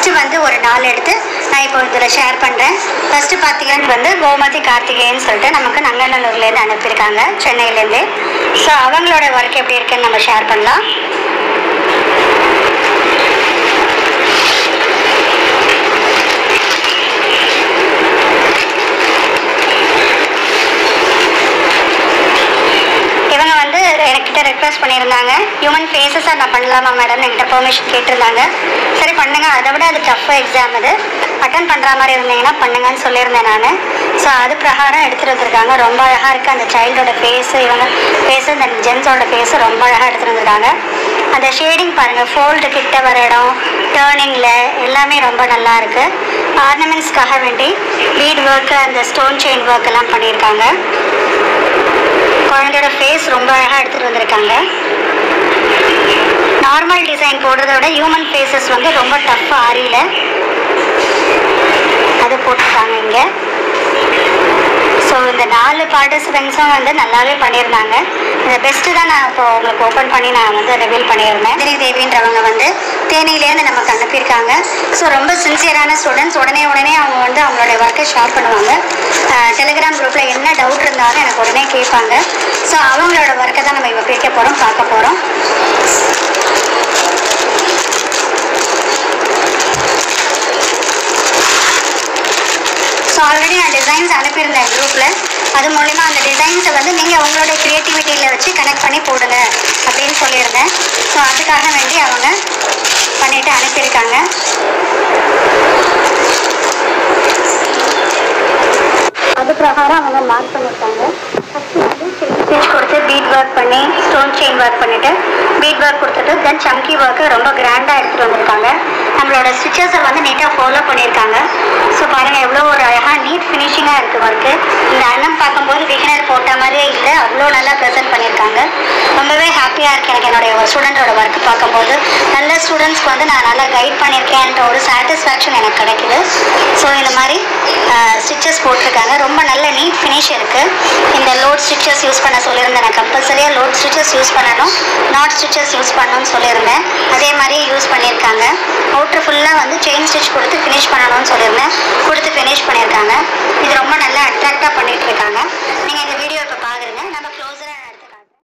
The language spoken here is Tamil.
ஃபஸ்ட்டு வந்து ஒரு நாள் எடுத்து நான் இப்போ இதில் ஷேர் பண்ணுறேன் ஃபஸ்ட்டு பார்த்தீங்கன்னா வந்து கோமதி கார்த்திகேயன் சொல்லிட்டு நமக்கு நங்கநல்லூர்லேருந்து அனுப்பியிருக்காங்க சென்னையிலேருந்து ஸோ அவங்களோட ஒர்க் எப்படி இருக்குன்னு நம்ம ஷேர் பண்ணலாம் இவங்க வந்து என்கிட்ட ரெக்வஸ்ட் பண்ணியிருந்தாங்க ஹியூமன் ஃபேஸஸாக நான் பண்ணலாமா மேடம் என்கிட்ட பெர்மிஷன் கேட்டிருந்தாங்க சரி பண்ணுங்க அதை விட அது டஃப் எக்ஸாம் இது அட்டன் பண்ணுற மாதிரி இருந்தீங்கன்னா பண்ணுங்கன்னு சொல்லியிருந்தேன் நான் ஸோ அது பிரகாரம் எடுத்துகிட்டு வந்திருக்காங்க ரொம்ப அழகாக இருக்குது அந்த சைல்டோட ஃபேஸு இவங்க ஃபேஸு இந்த ஜென்ஸோட ஃபேஸு ரொம்ப அழகாக எடுத்துகிட்டு வந்திருக்காங்க அந்த ஷேடிங் பாருங்கள் ஃபோல்டு கிட்ட வர இடம் டேர்னிங்கில் எல்லாமே ரொம்ப நல்லா இருக்குது ஆர்னமெண்ட்ஸ்க்காக வேண்டி பீட் ஒர்க்கு அந்த ஸ்டோன் செயின் ஒர்க் எல்லாம் பண்ணியிருக்காங்க குழந்தையோட ஃபேஸ் ரொம்ப அழகாக எடுத்துகிட்டு வந்திருக்காங்க நார்மல் டிசைன் போடுறத விட ஹியூமன் ஃபேஸஸ் வந்து ரொம்ப டஃப் ஆரியில் அது போட்டிருக்காங்க இங்கே ஸோ இந்த நாலு பார்ட்டிசிபெண்ட்ஸும் வந்து நல்லாவே பண்ணியிருந்தாங்க இந்த பெஸ்ட்டு தான் நான் இப்போ உங்களுக்கு ஓப்பன் பண்ணி நான் வந்து ரிவீல் பண்ணியிருந்தேன் திரி தேவின்றவங்க வந்து தேனியிலேருந்து நமக்கு அனுப்பியிருக்காங்க ஸோ ரொம்ப சின்சியரான ஸ்டூடெண்ட்ஸ் உடனே உடனே அவங்க வந்து அவங்களோட ஒர்க்கை ஷேர் பண்ணுவாங்க டெலிகிராம் குரூப்பில் என்ன டவுட் இருந்தாலும் எனக்கு உடனே கேட்பாங்க ஸோ அவங்களோட ஒர்க்கை தான் நம்ம இப்போ பிரிக்க போகிறோம் பார்க்க போகிறோம் ஸோ ஆல்ரெடி நான் டிசைன்ஸ் அனுப்பியிருந்தேன் குரூப்பில் அது மூலிமா அந்த டிசைன்ஸை வந்து நீங்கள் உங்களோட க்ரியேட்டிவிட்டியில் வச்சு கனெக்ட் பண்ணி போடுங்க அப்படின்னு சொல்லியிருந்தேன் ஸோ அதுக்காக வேண்டி அவங்க பண்ணிட்டு அனுப்பியிருக்காங்க அது பிரகாரம் அவங்க மார்க் பண்ணியிருக்காங்க ஃபஸ்ட்டு வந்து ஸ்டிச் கொடுத்து பீட் ஒர்க் பண்ணி ஸ்டோன் செயின் ஒர்க் பண்ணிவிட்டு பீட் ஒர்க் கொடுத்துட்டு தென் சம்கி ஒர்க்கு ரொம்ப கிராண்டாக எடுத்துகிட்டு வந்திருக்காங்க நம்மளோட ஸ்டிச்சஸை வந்து நீட்டாக ஃபாலோ பண்ணியிருக்காங்க ஸோ பாருங்கள் எவ்வளோ ஒரு அழகாக நீட் ஃபினிஷிங்காக இருக்குது ஒர்க்கு இந்த அண்ணன் பார்க்கும்போது பிகினர் போட்ட மாதிரியே இல்லை அவ்வளோ நல்லா ப்ரெசென்ட் பண்ணியிருக்காங்க ரொம்பவே ஹாப்பியாக இருக்கு எனக்கு என்னுடைய ஸ்டூடெண்ட்டோட ஒர்க் பார்க்கும்போது நல்ல ஸ்டூடெண்ட்ஸ்க்கு வந்து நான் நல்லா கைட் பண்ணியிருக்கேன்ற ஒரு சாட்டிஸ்ஃபேக்ஷன் எனக்கு கிடைக்குது ஸோ இந்த மாதிரி ஸ்டிச்சஸ் போட்டிருக்காங்க ரொம்ப நல்ல நீட் ஃபினிஷ் இருக்குது இந்த லோட் ஸ்டிச்சஸ் யூஸ் பண்ண சொல்லியிருந்தேன் நான் கம்பல்சரியாக லோட் ஸ்டிச்சஸ் யூஸ் பண்ணணும் நாட் ஸ்டிச்சஸ் யூஸ் பண்ணணும்னு சொல்லியிருந்தேன் அதே மாதிரி யூஸ் பண்ணியிருக்காங்க அவுட்ரு ஃபுல்லாக வந்து செயின் ஸ்டிச் கொடுத்து ஃபினிஷ் பண்ணணும்னு சொல்லியிருந்தேன் கொடுத்து ஃபினிஷ் பண்ணியிருக்காங்க இது ரொம்ப நல்லா அட்ராக்டாக பண்ணிட்டு இருக்காங்க நீங்கள் இந்த வீடியோ